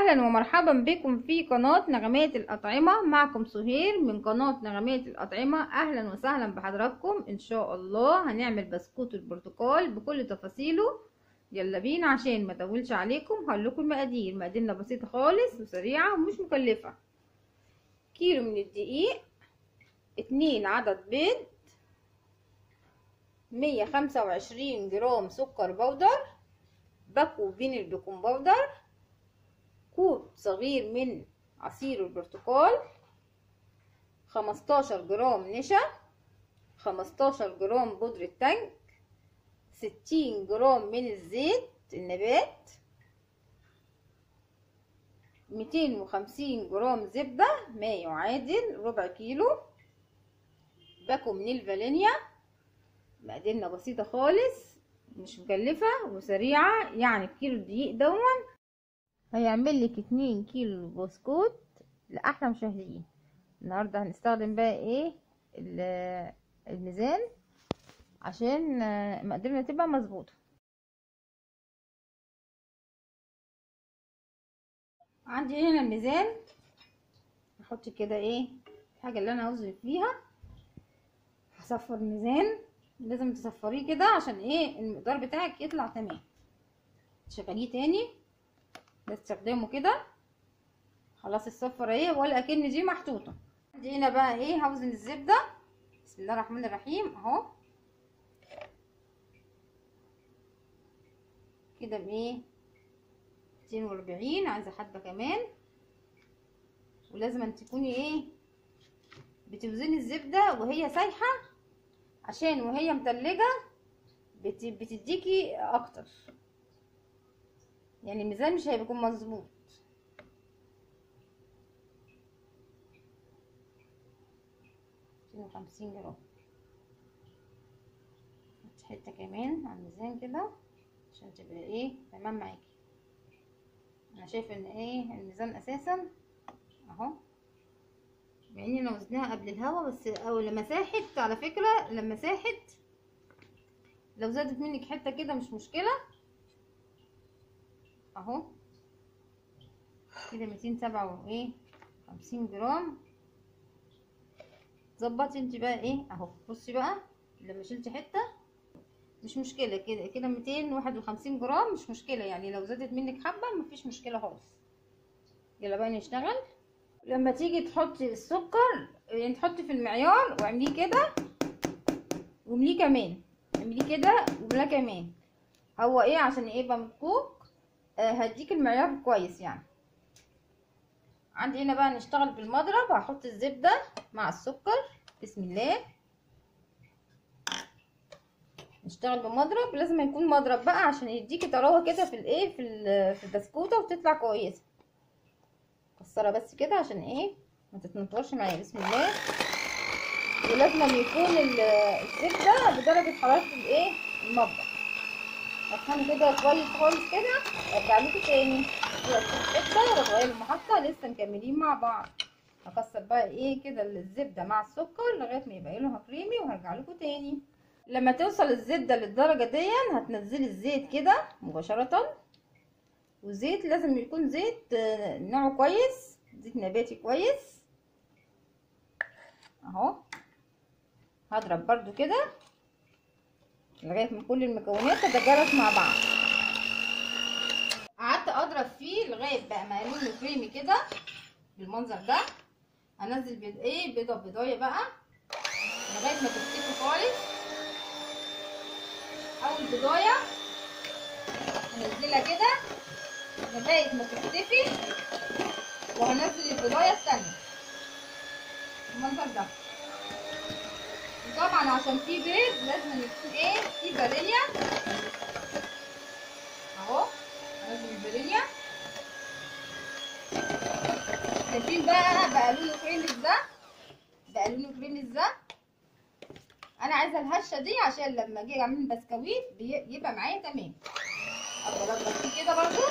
اهلا ومرحبا بكم في قناة نغمات الاطعمة معكم سهير من قناة نغمات الاطعمة اهلا وسهلا بحضراتكم ان شاء الله هنعمل بسكوت البرتقال بكل تفاصيله يلا بينا عشان ما اطولش عليكم هقول لكم المقادير مقاديرنا بسيطة خالص وسريعة ومش مكلفة كيلو من الدقيق اتنين عدد بيض مية خمسة وعشرين جرام سكر بودر باكو فينيل بيكون بودر كوب صغير من عصير البرتقال خمستاشر جرام نشا خمستاشر جرام بودرة تانك ستين جرام من الزيت النبات ميتين وخمسين جرام زبدة ما يعادل ربع كيلو باكو من الفانيليا مقاديرنا بسيطة خالص مش مكلفة وسريعة يعني كيلو الدقيق دون هيعمل لك اتنين كيلو بسكوت لأحلى مشاهدين النهاردة هنستخدم بقى ايه الميزان عشان مقاديرنا تبقى مظبوطة عندي هنا الميزان هحط كده ايه الحاجة اللي انا هوزن فيها هصفر الميزان لازم تصفريه كده عشان ايه المقدار بتاعك يطلع تمام تشغليه تاني نستخدمه كده خلاص الصفر اهي ولا اكن دي محطوطه عندي هنا بقى ايه هوزن الزبده بسم الله الرحمن الرحيم اهو كده بايه 240 عايزه حبه كمان ولازم أن تكوني ايه بتوزني الزبده وهي سايحه عشان وهي متلجه بتديكي اكتر يعني الميزان مش هيكون مظبوط وخمسين جرام حته كمان على الميزان كده عشان تبقى ايه تمام معاكي انا شايفه ان ايه الميزان اساسا اهو مع اني انا وزنها قبل الهوا بس او لما ساحت على فكره لما ساحت لو زادت منك حته كده مش مشكله اهو كده ميتين سبعة وايه خمسين جرام ظبطي انت بقى ايه اهو بصي بقى لما شلتي حته مش مشكله كده كده ميتين واحد وخمسين جرام مش مشكله يعني لو زادت منك حبه مفيش مشكله خالص يلا بقى نشتغل لما تيجي تحطي السكر يعني تحطي في المعيار واعمليه كده وامليه كمان اعمليه كده واملاه كمان هو ايه عشان يبقى مفكوك آه هديك المعيار كويس يعني عندي هنا بقى نشتغل بالمضرب هحط الزبدة مع السكر بسم الله نشتغل بمضرب لازم يكون مضرب بقى عشان يديكي طراوه كده في الايه في في البسكوته وتطلع كويسه كسرها بس كده عشان ايه ما تتنطورش معايا بسم الله ولازم يكون الزبده بدرجه حراره الايه المطبخ اسخنه كده كويس خالص كده ارجع لكم تاني الزبده وتغير المحطه لسه مكملين مع بعض هكسر بقى ايه كده الزبده مع السكر لغايه ما يبقى لونها كريمي وهرجع لكم تاني لما توصل الزبده للدرجه دي هتنزلي الزيت كده مباشره والزيت لازم يكون زيت نوعه كويس زيت نباتي كويس اهو هضرب برضو كده لغايه ما كل المكونات تتجانس مع بعض قعدت اضرب فيه لغايه بقى ما لونه كريمي كده بالمنظر ده هنزل بيض ايه بيضه بيضايه بقى لغايه ما تفتكي خالص اول بيضايه هنزلها كده لغايه ما تختفي وهنزل البيضايه الثانيه بالمنظر ده طبعا عشان في بيض لازم يكون ايه في فانيليا اهو لازم الفانيليا شايفين بقى بقى لونه كريمي ده بقى لونه كريمي ده انا عايزه الهشه دي عشان لما اجي اعمل بسكويت يبقى معايا تمام افضل اضرب فيه كده برضو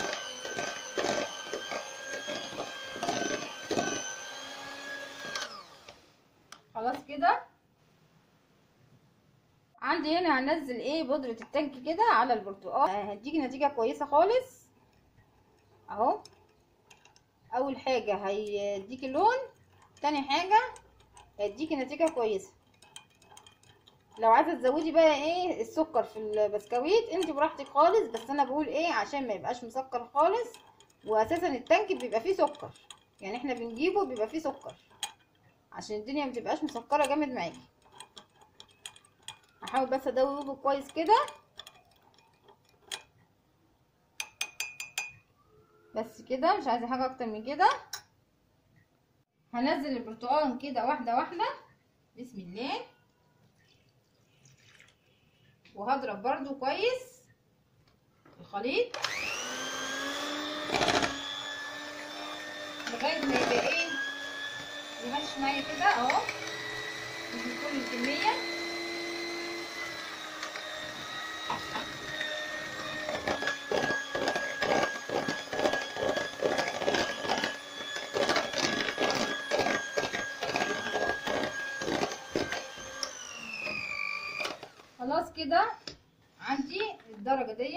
خلاص كده عندي هنا هنزل ايه بودرة التانك كده على البرتقال هتديكي نتيجة كويسة خالص اهو اول حاجه هيديكي لون تاني حاجه هيديكي نتيجه كويسه لو عايزه تزودي بقى ايه السكر في البسكويت انت براحتك خالص بس انا بقول ايه عشان ما يبقاش مسكر خالص واساسا التانك بيبقى فيه سكر يعني احنا بنجيبه بيبقى فيه سكر عشان الدنيا ما تبقاش مسكره جامد معاكي هحاول بس ادوبه كويس كده بس كده مش عايزه حاجه اكتر من كده هنزل البرتقال كده واحده واحده بسم الله وهضرب برضو كويس الخليط لغايه ما يبقى ايه يهش معايا كده اهو مش بكل الكميه خلاص كده عندي الدرجه دي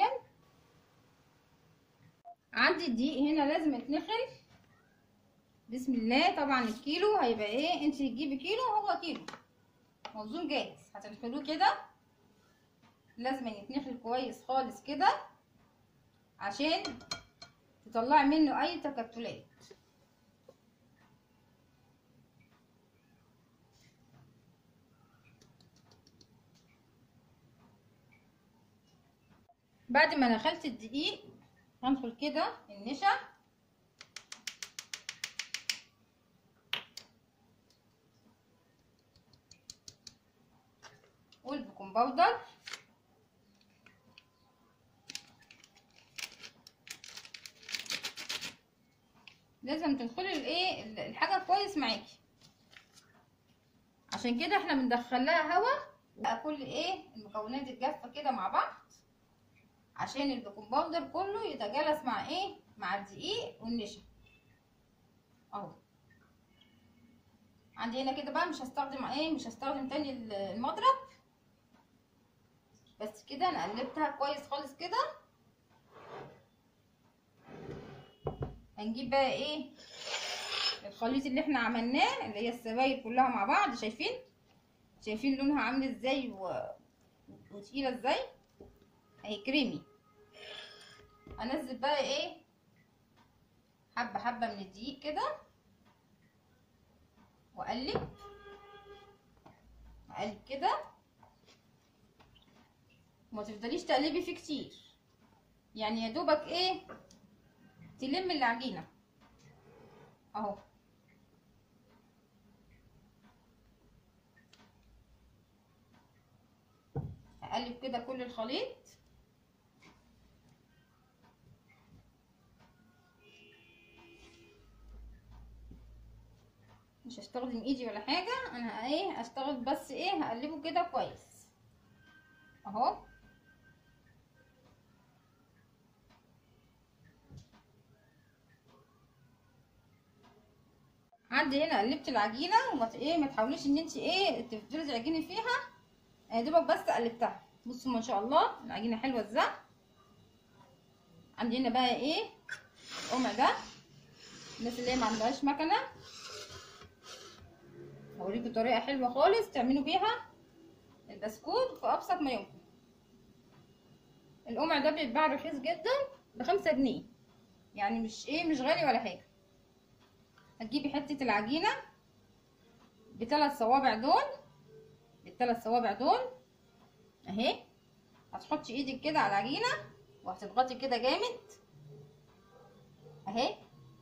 عندي الدقيق هنا لازم يتنخل بسم الله طبعا الكيلو هيبقى ايه انت تجيبي كيلو هو كيلو موزون جاهز هتنخلوه كده لازم يتنخل كويس خالص كده عشان تطلعي منه اي تكتلات بعد ما نخلت الدقيق هندخل كده النشا والبيكنج باودر لازم تدخلي الايه الحاجه كويس معاكي عشان كده احنا بندخل لها هوا بقى كل ايه المكونات الجافه كده مع بعض عشان البيكنج باودر كله يتجانس مع ايه مع الدقيق والنشا اهو عندي هنا كده بقى مش هستخدم ايه مش هستخدم تاني المضرب بس كده انا قلبتها كويس خالص كده هنجيب بقى ايه الخليط اللي احنا عملناه اللي هي السبايل كلها مع بعض شايفين شايفين لونها عامل ازاي و... وتقيله ازاي اهي كريمي انزل بقى ايه حبه حبه من الدقيق كده واقلب اقلب كده وما تفضليش تقلبي فيه كتير يعني يا دوبك ايه تلم العجينه اهو اقلب كده كل الخليط مش هستخدم ايدي ولا حاجه انا ايه هشتغل بس ايه هقلبه كده كويس اهو عندي هنا قلبت العجينه وما ايه ما تحاوليش ان انت ايه تفضلي تعجني فيها يا دوبك بس قلبتها بصوا ما شاء الله العجينه حلوه ازاي عندي هنا بقى ايه القمع ده الناس اللي هي ما عندهاش مكنه هوريكم طريقه حلوه خالص تعملوا بيها البسكوت في ابسط ما يمكن القمع ده بيتباع رخيص جدا بخمسة جنيه يعني مش ايه مش غالي ولا حاجه هتجيبي حته العجينه بثلاث صوابع دول بالثلاث صوابع دول اهي هتحطي ايدك كده على العجينه وهتضغطي كده جامد اهي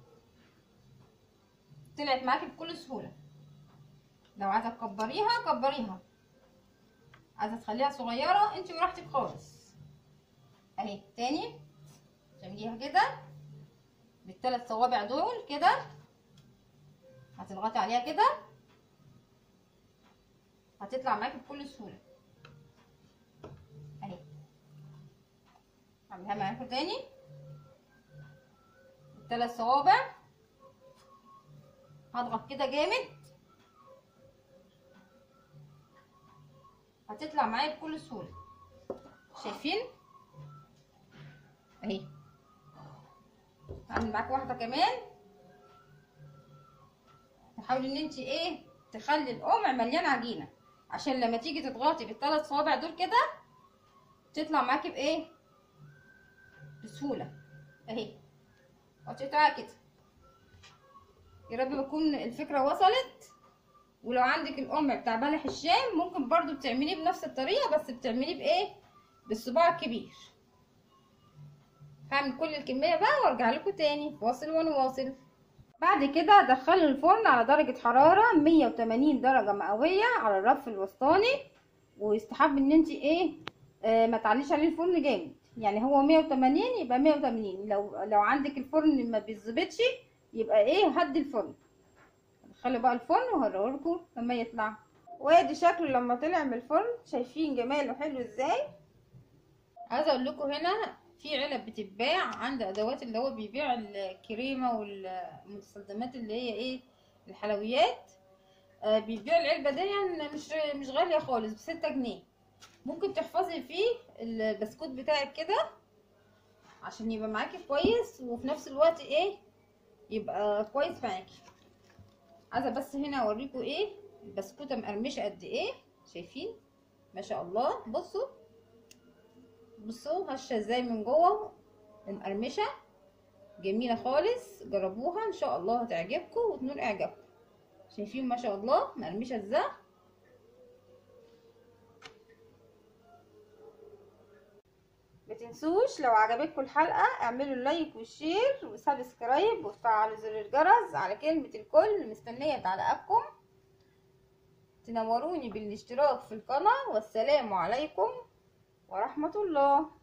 طلعت معاكي بكل سهوله لو عايزه تكبريها كبريها عايزه تخليها صغيره انت براحتك خالص اهي تاني تعمليها كده بالثلاث صوابع دول كده هتضغطي عليها كده هتطلع معاكي بكل سهوله اهي هعملها معاكم تاني بالثلاث صوابع هضغط كده جامد هتطلع معايا بكل سهوله شايفين اهي هعمل معاكم واحده كمان حاولي ان انت ايه تخلي القمع مليان عجينه عشان لما تيجي تضغطي بالثلاث صوابع دول كده تطلع معاكي بايه بسهوله اهي قطعتها كده يا رب تكون الفكره وصلت ولو عندك القمع بتاع بلح الشام ممكن برضو بتعمليه بنفس الطريقه بس بتعمليه بايه بالصباع الكبير هعمل كل الكميه بقى وارجع لكم تاني فاصل ونواصل بعد كده ادخله الفرن على درجه حراره 180 درجه مئويه على الرف الوسطاني ويستحب ان انت ايه آه ما تعليش عليه الفرن جامد يعني هو 180 يبقى 180 لو لو عندك الفرن ما بيظبطش يبقى ايه هدي الفرن ادخله بقى الفرن وهوريهولكم لما يطلع وادي شكله لما طلع من الفرن شايفين جماله حلو ازاي عايزه اقول لكم هنا في علب بتتباع عند ادوات اللي هو بيبيع الكريمه والمستلزمات اللي هي ايه الحلويات آه بيبيع العلبه دي مش مش غاليه خالص بستة جنيه ممكن تحفظي فيه البسكوت بتاعك كده عشان يبقى معاكي كويس وفي نفس الوقت ايه يبقى كويس معاكي عايزه بس هنا اوريكم ايه البسكوته مقرمشه قد ايه شايفين ما شاء الله بصوا بصوا هشه ازاي من جوه مقرمشه جميله خالص جربوها ان شاء الله هتعجبكم وتنول اعجابكم شايفين ما شاء الله مقرمشه ازاي متنسوش لو عجبتكم الحلقه اعملوا لايك وشير وسبسكرايب وتفعلوا زر الجرس على كلمه الكل مستنيه تعليقاتكم تنوروني بالاشتراك في القناه والسلام عليكم ورحمه الله